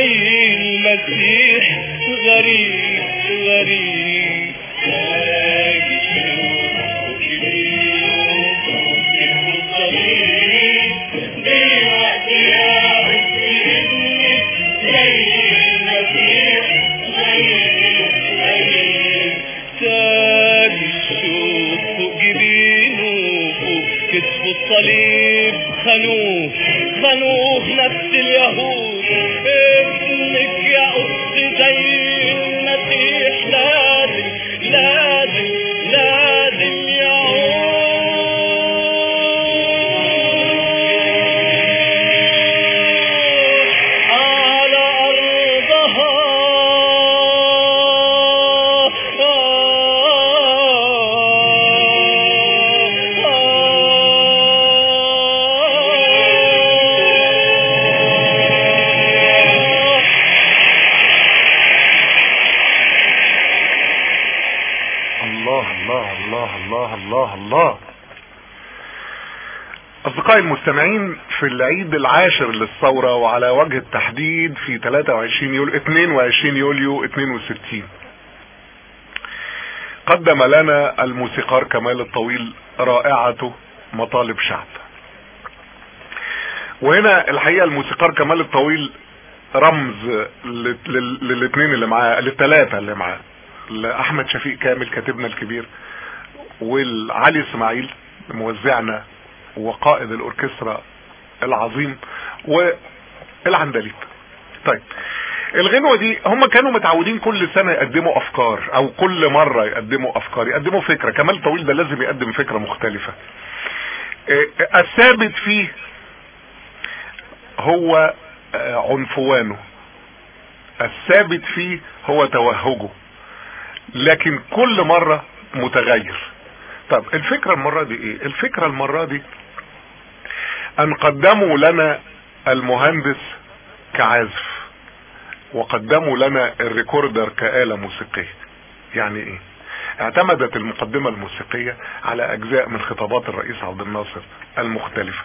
زي المسيح غريب غريب تاج الشوق كبير وكتب الصليب دلوقتي عرفت انك زي المسيح غريب غريب تاج الشوق فوق جبينه فوق كتف الصليب خانوه خانوه نفس اليهود ابنك يا اخت زي المسيح لازم لازم لازم يعود على أرضها الله الله الله الله الله الله أصدقائي المستمعين في العيد العاشر للثورة وعلى وجه التحديد في 23 يوليو 22 يوليو 62 قدم لنا الموسيقار كمال الطويل رائعته مطالب شعب وهنا الحقيقة الموسيقار كمال الطويل رمز للاثنين اللي معاه للثلاثة اللي معاه لأحمد شفيق كامل كاتبنا الكبير والعلي اسماعيل موزعنا وقائد الاوركسترا العظيم والعندليب طيب الغنوة دي هم كانوا متعودين كل سنة يقدموا افكار او كل مرة يقدموا افكار يقدموا فكرة كمال طويل ده لازم يقدم فكرة مختلفة إيه، الثابت فيه هو آه، عنفوانه الثابت فيه هو توهجه لكن كل مرة متغير طب الفكرة المرة دي ايه الفكرة المرة دي ان قدموا لنا المهندس كعازف وقدموا لنا الريكوردر كآلة موسيقية يعني ايه اعتمدت المقدمة الموسيقية على اجزاء من خطابات الرئيس عبد الناصر المختلفة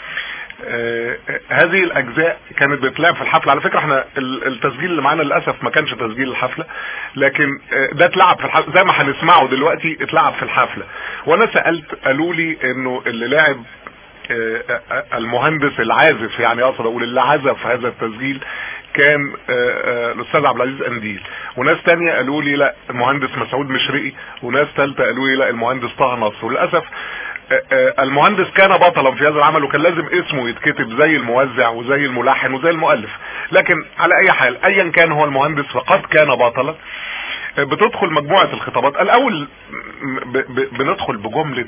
آه، هذه الاجزاء كانت بتلعب في الحفله على فكره احنا ال- التسجيل اللي معانا للاسف ما كانش تسجيل الحفله لكن آه، ده اتلعب في الحفله زي ما هنسمعه دلوقتي اتلعب في الحفله وانا سالت قالوا لي انه اللي لعب آه، آه، المهندس العازف يعني اقصد اقول اللي عزف هذا التسجيل كان آه، آه، الاستاذ عبد العزيز انديل وناس تانية قالوا لي لا المهندس مسعود مشرقي وناس تالتة قالوا لي لا المهندس طه نصر وللاسف آه، آه، المهندس كان بطلا في هذا العمل وكان لازم اسمه يتكتب زي الموزع وزي الملحن وزي المؤلف لكن على اي حال ايا كان هو المهندس فقد كان بطلا آه، بتدخل مجموعة الخطابات الاول ب- ب- بندخل بجملة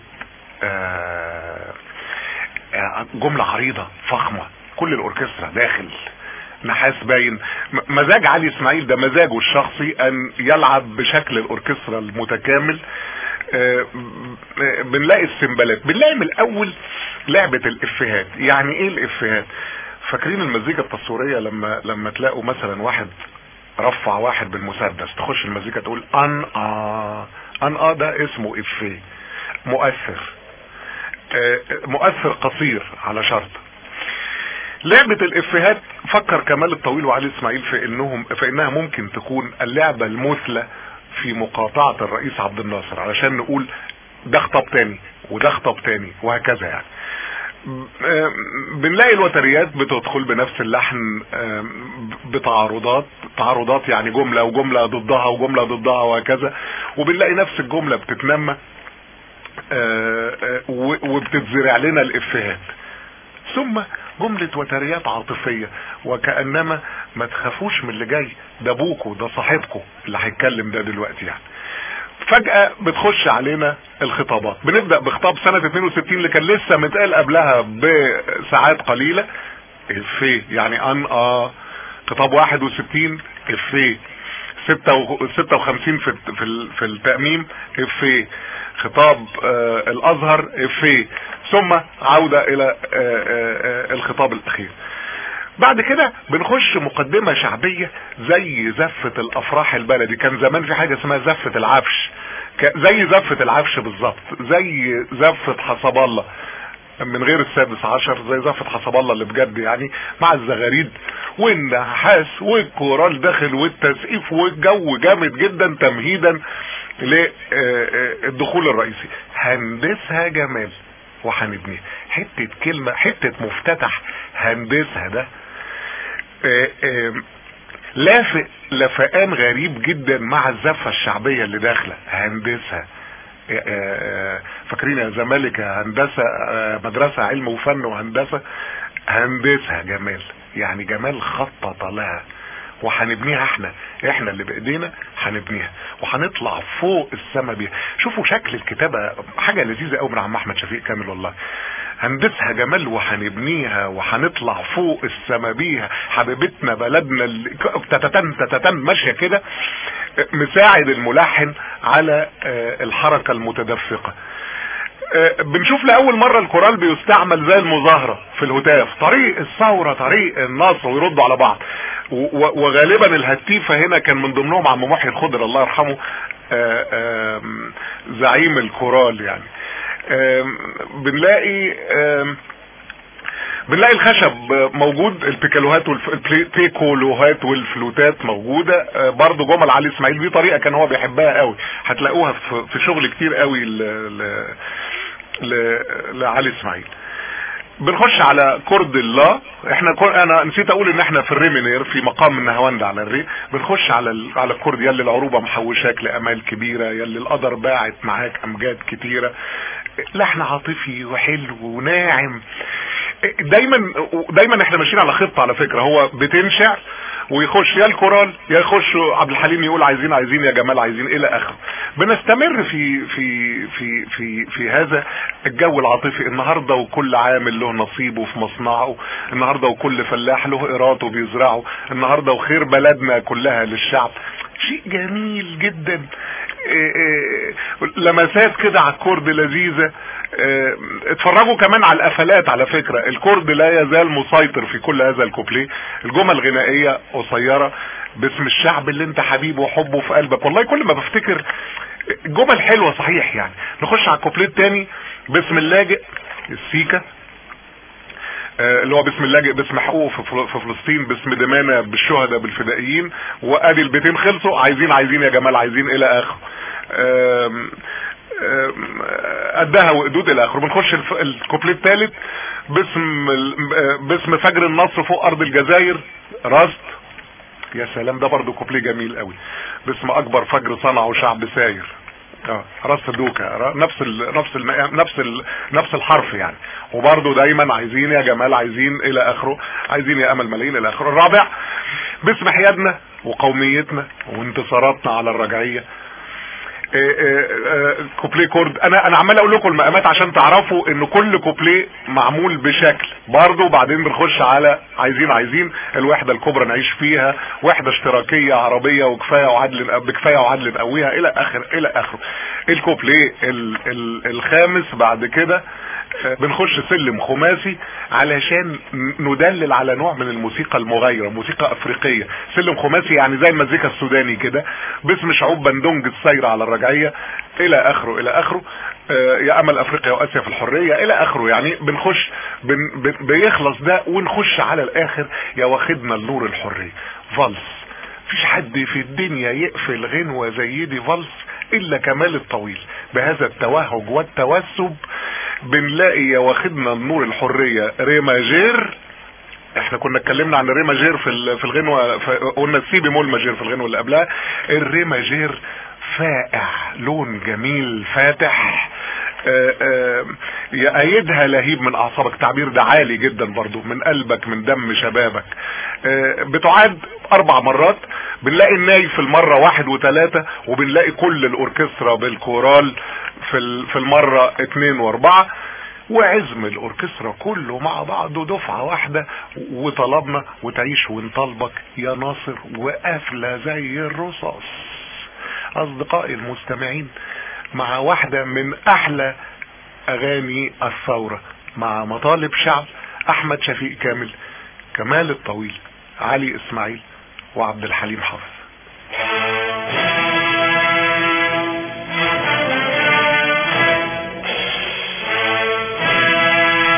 آه، آه، جملة عريضة فخمة كل الاوركسترا داخل نحاس باين م- مزاج علي اسماعيل ده مزاجه الشخصي ان يلعب بشكل الاوركسترا المتكامل آه، آه، بنلاقي السمبلات بنلاقي من الاول لعبة الافيهات يعني ايه الافيهات فاكرين المزيكا التصويرية لما لما تلاقوا مثلا واحد رفع واحد بالمسدس تخش المزيكا تقول ان اه ان اه ده اسمه افيه مؤثر آه، مؤثر قصير على شرط لعبة الافيهات فكر كمال الطويل وعلي اسماعيل في انهم في انها ممكن تكون اللعبة المثلى في مقاطعة الرئيس عبد الناصر علشان نقول ده خطاب تاني وده خطاب تاني وهكذا يعني آم، بنلاقي الوتريات بتدخل بنفس اللحن آم، بتعارضات تعارضات يعني جملة وجملة ضدها وجملة ضدها وهكذا وبنلاقي نفس الجملة بتتنمى آه، آه، و- وبتتزرع لنا الافيهات ثم جملة وتريات عاطفية وكأنما ما تخافوش من اللي جاي ده ابوكوا ده صاحبكوا اللي هيتكلم ده دلوقتي يعني فجأة بتخش علينا الخطابات بنبدأ بخطاب سنة 62 اللي كان لسه متقال قبلها بساعات قليلة افيه يعني ان اه خطاب 61 افيه 56 في الت- في ال- في التأميم افيه خطاب آه الازهر افيه ثم عودة الى آه آه آه الخطاب الاخير بعد كده بنخش مقدمة شعبية زي زفة الافراح البلدي كان زمان في حاجة اسمها زفة العفش ك- زي زفة العفش بالظبط زي زفة حسب الله من غير السادس عشر زي زفة حسب الله اللي بجد يعني مع الزغاريد والنحاس والكورال داخل والتسقيف والجو جامد جدا تمهيدا للدخول الرئيسي هندسها جمال وهنبنيها حتة كلمة حتة مفتتح هندسها ده آه، آه، لافق لفقان غريب جدا مع الزفة الشعبية اللي داخلة هندسها آه، آه، فاكرين يا زمالك يا هندسة آه، مدرسة علم وفن وهندسة هندسها جمال يعني جمال خطط لها وهنبنيها احنا احنا اللي بايدينا هنبنيها وهنطلع فوق السما بيها شوفوا شكل الكتابة حاجة لذيذة قوي من عم احمد شفيق كامل والله هندسها جمال وهنبنيها وهنطلع فوق السما بيها حبيبتنا بلدنا اللي تتتن تتتن ماشيه كده مساعد الملحن على آه، الحركه المتدفقه آه، بنشوف لاول مره الكورال بيستعمل زي المظاهره في الهتاف طريق الثوره طريق النصر ويردوا على بعض و- و- وغالبا الهتيفه هنا كان من ضمنهم عم محي الخضر الله يرحمه آه، آم، زعيم الكورال يعني آم، بنلاقي آم، بنلاقي الخشب موجود البيكالوهات والبيكولوهات والفلوتات موجودة آه، برضو جمل علي اسماعيل دي طريقة كان هو بيحبها قوي هتلاقوها في في شغل كتير قوي ل... ل... ل... لعلي اسماعيل بنخش على كرد الله احنا كر... انا نسيت اقول ان احنا في الريمينير في مقام النهاوند على الري بنخش على ال... على الكرد يلي العروبه محوشاك لامال كبيره يلي القدر باعت معاك امجاد كتيره لحن عاطفي وحلو وناعم دايما دايما احنا ماشيين على خطه على فكره هو بتنشع ويخش يا الكورال يا يخش عبد الحليم يقول عايزين عايزين يا جمال عايزين الى اخره بنستمر في في في في في هذا الجو العاطفي النهارده وكل عامل له نصيبه في مصنعه النهارده وكل فلاح له قراطه بيزرعه النهارده وخير بلدنا كلها للشعب شيء جميل جدا إيه إيه لمسات كده على الكرد لذيذة إيه اتفرجوا كمان على القفلات على فكرة الكرد لا يزال مسيطر في كل هذا الكوبليه الجمل غنائية قصيرة باسم الشعب اللي انت حبيبه وحبه في قلبك والله كل ما بفتكر جمل حلوة صحيح يعني نخش على الكوبليه التاني باسم اللاجئ السيكا آه، اللي هو باسم اللاجئ باسم حقوقه في فل- في فلسطين باسم دمانة بالشهداء بالفدائيين وادي البيتين خلصوا عايزين عايزين يا جمال عايزين الى اخره آم، آم، قدها وقدود الى اخره بنخش الف- الكوبليه الثالث باسم ال- آه، باسم فجر النصر فوق ارض الجزائر راست يا سلام ده برضه كوبليه جميل قوي باسم اكبر فجر صنعه شعب ساير اه راس دوكا را- نفس ال نفس ال نفس ال نفس الحرف يعني وبرضه دايما عايزين يا جمال عايزين الى اخره عايزين يا امل ملايين الى اخره الرابع باسم حيادنا وقوميتنا وانتصاراتنا على الرجعيه إيه إيه إيه كوبليه كورد انا انا عمال اقول لكم المقامات عشان تعرفوا ان كل كوبليه معمول بشكل برضه وبعدين بنخش على عايزين عايزين الوحده الكبرى نعيش فيها وحده اشتراكيه عربيه وكفايه وعدل بكفايه وعدل نقويها الى اخر الى اخره الكوبليه ال ال الخامس بعد كده آه، بنخش سلم خماسي علشان ندلل على نوع من الموسيقى المغايرة موسيقى افريقية سلم خماسي يعني زي المزيكا السوداني كده باسم شعوب بندونج السايرة على الرجعية الى اخره الى اخره آه، يا امل افريقيا واسيا في الحرية الى اخره يعني بنخش بن بن بيخلص ده ونخش على الاخر يا واخدنا النور الحرية فالس مفيش حد في الدنيا يقفل غنوة زي دي فالس الا كمال الطويل بهذا التوهج والتوسب بنلاقي يا واخدنا النور الحرية ريماجير احنا كنا اتكلمنا عن الريماجير في ال- في الغنوة في- قلنا السي بيمول ماجير في الغنوة اللي قبلها الريماجير فائع لون جميل فاتح آه، آه، يأيدها لهيب من اعصابك التعبير ده عالي جدا برضو من قلبك من دم شبابك آه، بتعاد اربع مرات بنلاقي الناي في المرة واحد وثلاثة وبنلاقي كل الاوركسترا بالكورال في ال- في المرة اتنين واربعة وعزم الاوركسترا كله مع بعضه دفعة واحدة وطلبنا وتعيش ونطلبك يا ناصر وقافلة زي الرصاص اصدقائي المستمعين مع واحدة من احلى اغاني الثورة مع مطالب شعب احمد شفيق كامل كمال الطويل علي اسماعيل وعبد الحليم حافظ يا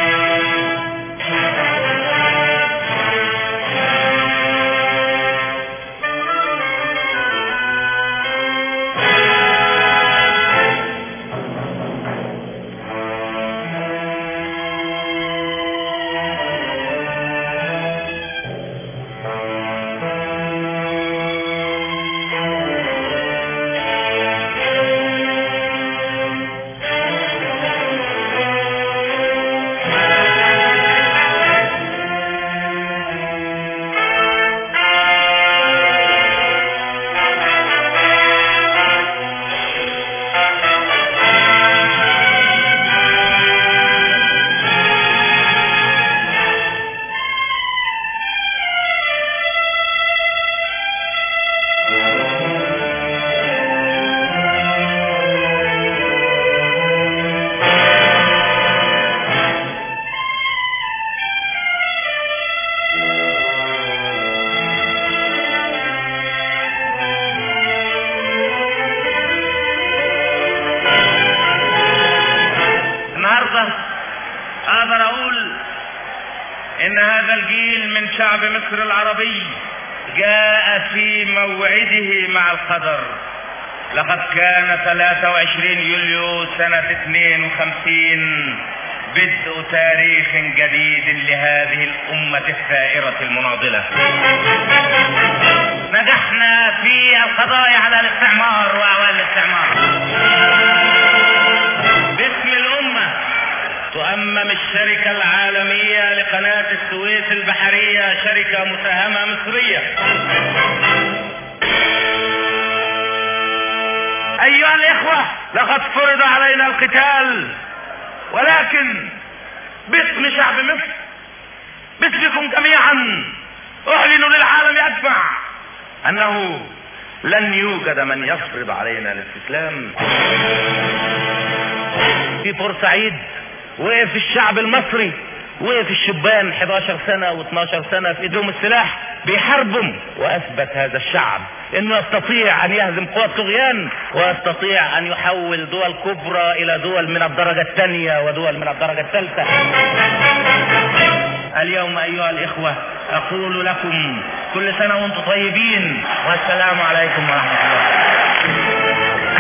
إن هذا الجيل من شعب مصر العربي جاء في موعده مع القدر لقد كان 23 يوليو سنة 52 بدء تاريخ جديد لهذه الأمة الثائرة المناضلة نجحنا في القضاء على الاستعمار وأعوان الاستعمار باسم الأمة تؤمم الشركة العالمية لقناة السويس البحرية شركة مساهمة مصرية أيها الإخوة لقد فرض علينا القتال ولكن باسم شعب مصر باسمكم جميعا أعلن للعالم أجمع أنه لن يوجد من يفرض علينا الاستسلام في بورسعيد وقف الشعب المصري وقف الشبان 11 سنة و12 سنة في ايدهم السلاح بيحاربهم واثبت هذا الشعب انه يستطيع ان يهزم قوى الطغيان ويستطيع ان يحول دول كبرى الى دول من الدرجة الثانية ودول من الدرجة الثالثة اليوم ايها الاخوة اقول لكم كل سنة وانتم طيبين والسلام عليكم ورحمة الله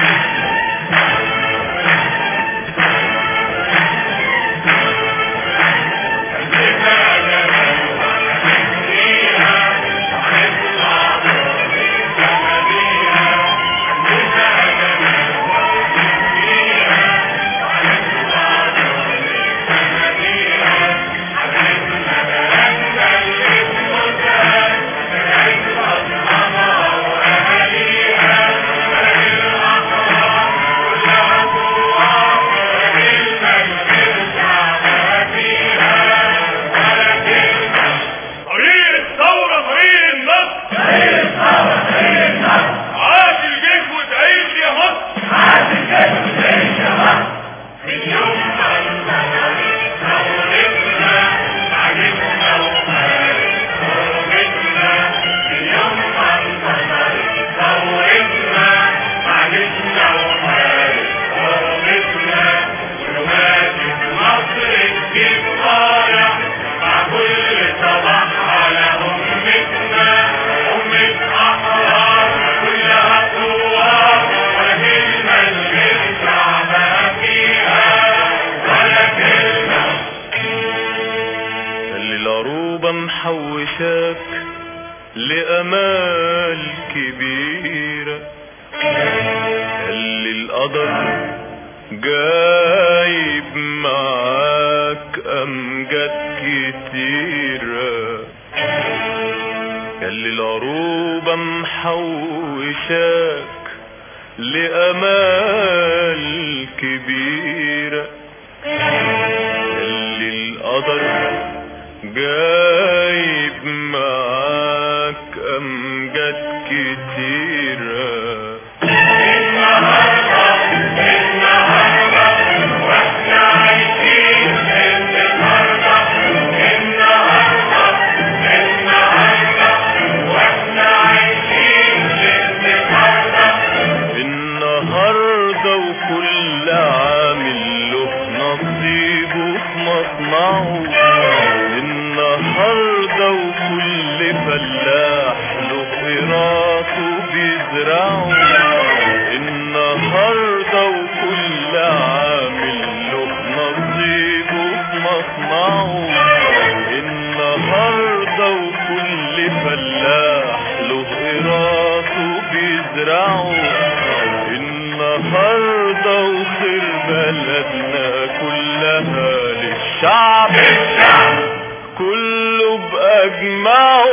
طريق الثورة طريق النصر عاش الجيش وتعيش يا مصر اللي العروبة محوشاك لأمال كبيرة اللي القدر جايب معاك أمجاد كتيرة اللي العروبة محوشاك لأمال كبيرة اللي القدر جايب معاك أمجاد كتيرة النهاردة وكل عامل له نصيبه في مصنعه النهاردة وكل فلاح له قراطه بيزرعه النهاردة وكل عامل له نصيبه في مصنعه النهاردة وكل فلاح له قراطه بيزرعه النهاردة وخير بلدنا كلها للشعب كله بأجمعه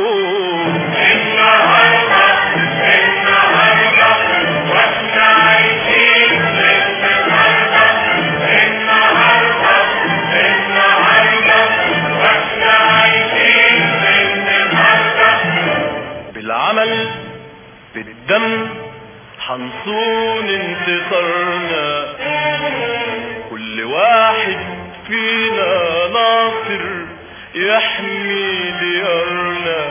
بالعمل بالدم حنصون انتصارنا كل واحد فينا ناصر يحمي ديارنا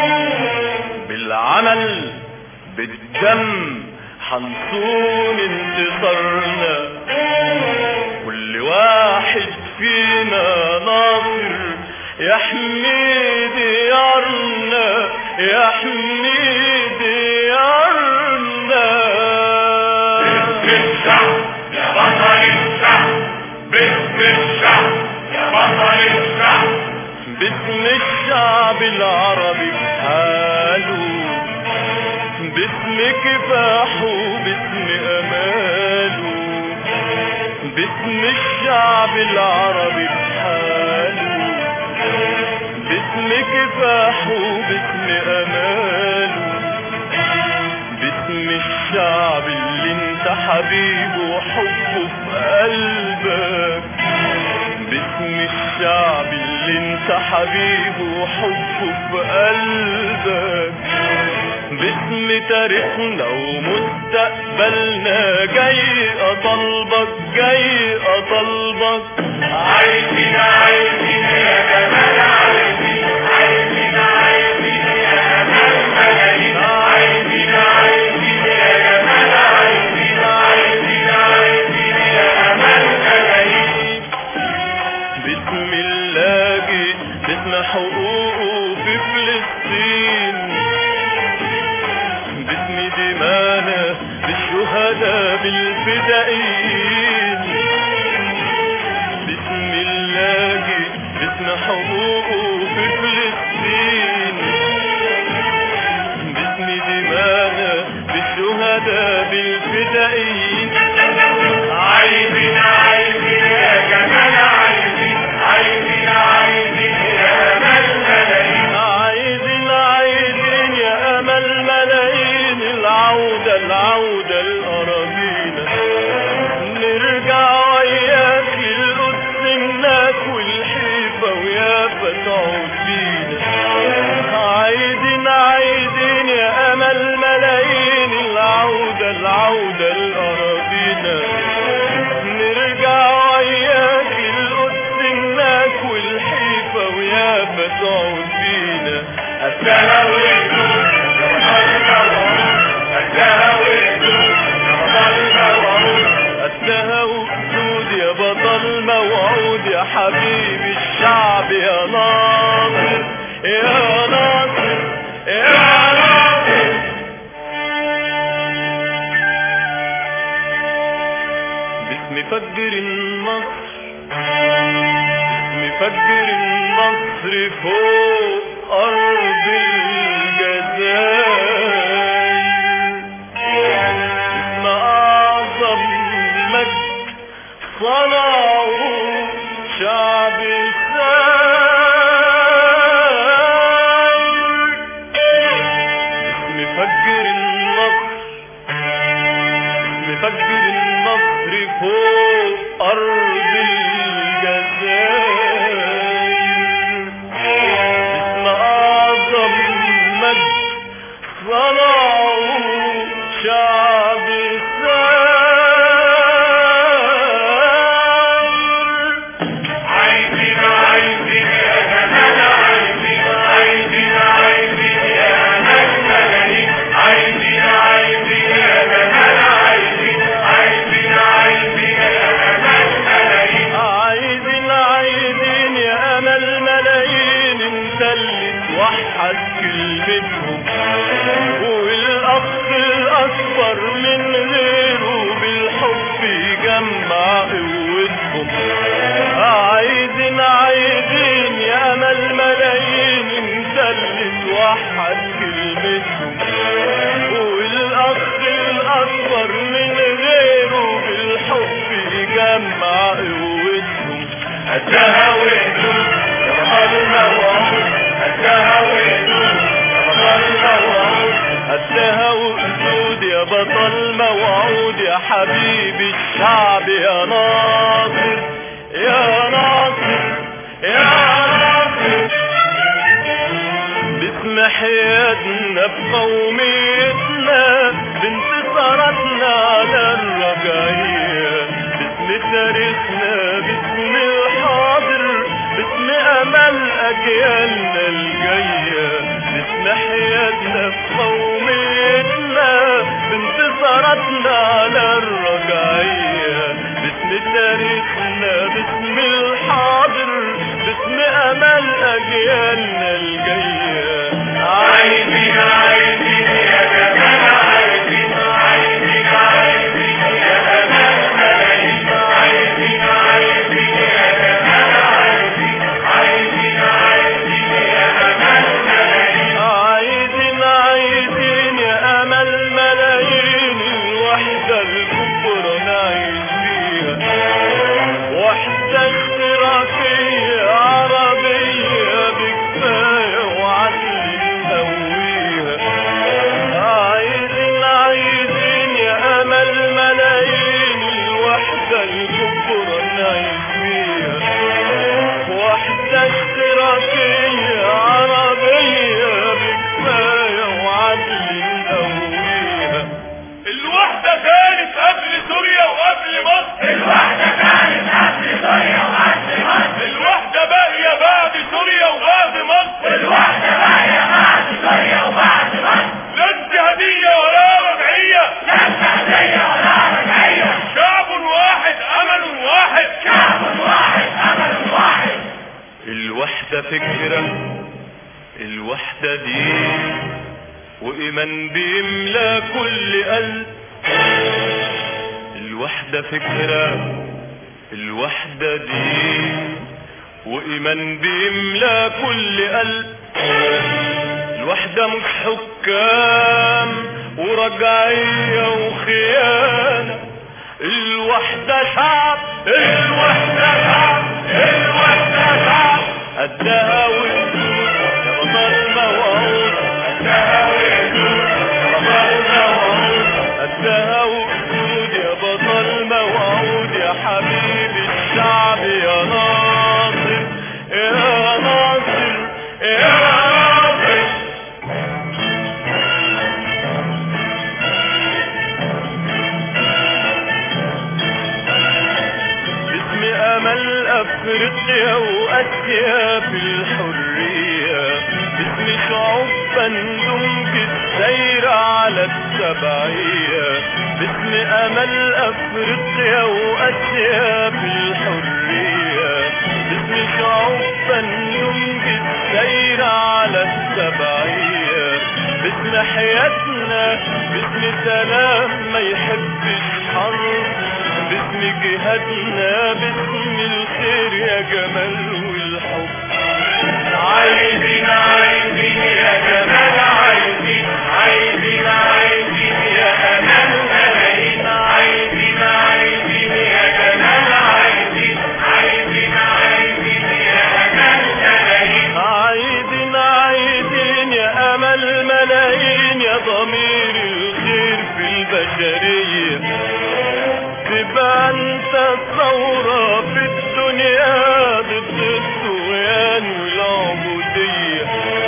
بالعمل بالدم حنصون انتصارنا كل واحد فينا ناصر يحمي ديارنا يحمي ديارنا باسم الشعب يا بطل الشعب باسم الشعب يا بطل الشعب باسم الشعب العربي بحاله باسم كفاحه باسم اماله باسم الشعب العربي بحاله باسم كفاحه باسم اماله باسم الشعب اللي انت حبيبه وحبه في قلبك باسم الشعب اللي انت حبيبه وحبه في قلبك باسم تاريخنا ومستقبلنا جاي اطلبك جاي اطلبك عايزين عايزين يا جمال عايزين عايزين عايزين يا جمال ملايين عايزين عايزين يا جمال عايزين عايزين عايزين يا جمال ملايين باسم اللاجئ باسم حقوقه في فلسطين باسم دمانا بالشهداء بالفدائيين باسم اللاجئ باسم حقوقه في فلسطين باسم دمانا بالشهداء بالفدائيين عايزين عايزين يا جمال عايزين عايزين عايزين يا جمال ملايين عايزين عايزين يا امل ملايين العودة العودة الأراضينا نرجع وياك للقدس هناك والحيفا ويافا تعود بينا عايزين عايزين يا امل ملايين العودة العودة الأراضينا نرجع وياك للقدس هناك والحيفا ويافا تعود بينا قدها وقدود يا بطل قدها وقدود يا بطل وعود قدها وقدود يا بطل موعود يا حبيبي الشعب يا ناصر يا ناصر يا ناصر باسم فجر النصر باسم فجر النصر فوق أرض الجزائر اسم أعظم مجد صنعه شعب السائر اسم فجر النصر اسم فجر النصر فوق أرض الجزائر اسم أعظم مجد صنعه شعب السائر عايزين عايزين يا جمال عايزين عايزين عايزين يا جمال ملايين عايزين عايزين يا جمال عايزين عايزين عايزين يا جمال ملايين عايزين عايزين يا امل ملايين انت اللي توحد كلمتهم والاخ الاكبر من غيره بالحب يجمع قوتهم عايزين عايزين يا امل ملايين انت اللي توحد كلمتهم والاخ الاكبر من غيره بالحب يجمع قوتهم قدها وقدود يا بطل وعود قدها وقدود يا بطل وعود قدها وقدود يا بطل موعود يا حبيبي الشعب يا ناصر يا ناصر يا ناصر باسم حياتنا بقوميتنا بانتصاراتنا على الرجعية باسم تاريخنا باسم الحاضر باسم امل اجيالنا الجاية باسم حياتنا بقوميتنا بانتصاراتنا على الرجعية باسم تاريخنا باسم الحاضر باسم امل وإيمان بيملى كل قلب الوحدة فكرة الوحدة دين وإيمان بيملى كل قلب الوحدة مش حكام ورجعية وخيانة الوحدة شعب الوحدة شعب الوحدة شعب قدها وجود يا بطل موعود قدها وجود يا بطل موعود قدها وجود يا بطل موعود يا حبيب الشعب يا ناصر يا ناصر يا ناصر باسم امل افريقيا واسيا في الحريه باسم شعوب بندمج السير على التبعيه باسم امل افريقيا واسيا في الحريه باسم شعوب بندمج السير على التبعيه باسم حياتنا باسم سلام ما يحبش حرب باسم جهادنا باسم الخير يا جمال والحب عايزين عايزين يا جمال عايزين عايزين عايزين يا امل ملايين عايزين عايزين يا جمال عايزين عايزين عايزين يا امل ملايين عايزين عايزين يا امل ملايين يا ضمير الخير في البشريه تبقى انت الثورة في الدنيا ضد الطغيان والعبودية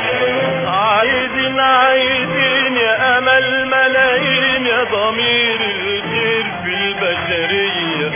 عايزين عايزين يا امل ملايين يا ضمير الخير في البشرية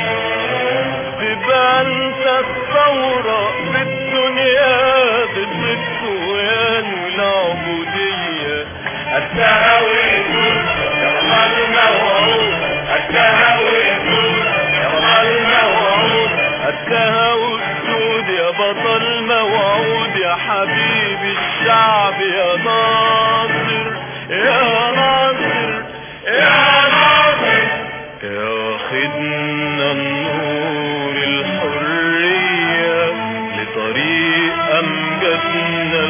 تبقى انت الثورة في الدنيا ضد الطغيان والعبودية التهاوي يا الله الموعود التهاوي يا بطل موعود التهاوي السود يا بطل موعود يا حبيب الشعب يا ناصر يا ناصر يا ناصر يا واخدنا النور الحرية لطريق أمجدنا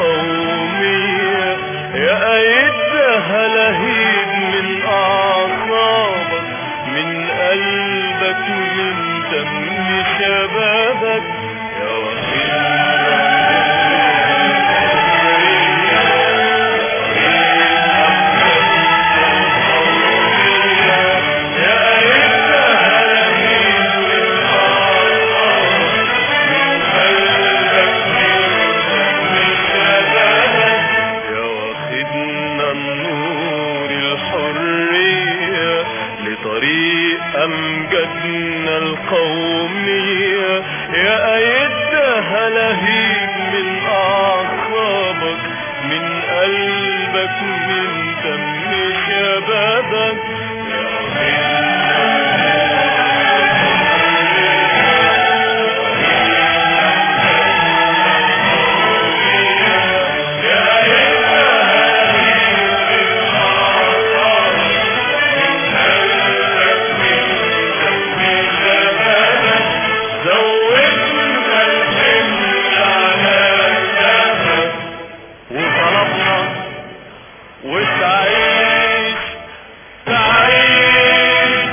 القومية يا أيدها لهيب من أعصابك من قلبك من دم شبابك يا يا واخدنا النور الحرية لطريق أمجدنا القومية يا أيدها لهيب من أعصابك من قلبك من دم شبابك يا زودنا الحمل على الجبل وطلبنا وتعيش تعيش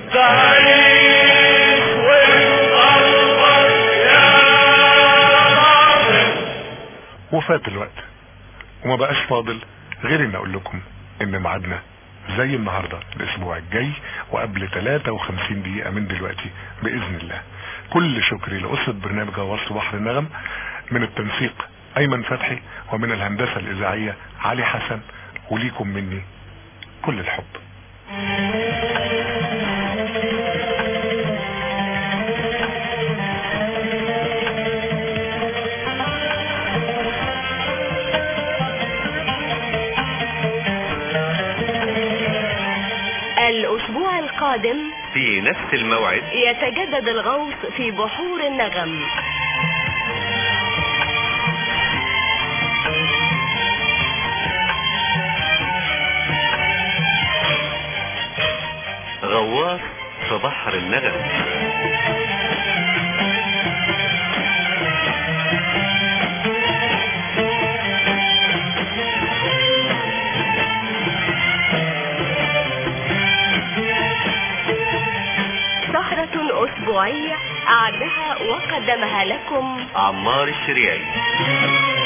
تعيش وتقلبك يا ناصر وفات الوقت وما بقاش فاضل غير ان اقول لكم ان ميعادنا زي النهاردة الاسبوع الجاي وقبل 53 دقيقة من دلوقتي باذن الله كل شكري لأسرة برنامج غواص بحر النغم من التنسيق ايمن فتحي ومن الهندسة الاذاعية علي حسن وليكم مني كل الحب الأسبوع القادم في نفس الموعد يتجدد الغوص في بحور النغم بحر النغم سهرة أسبوعية أعدها وقدمها لكم عمار الشريعي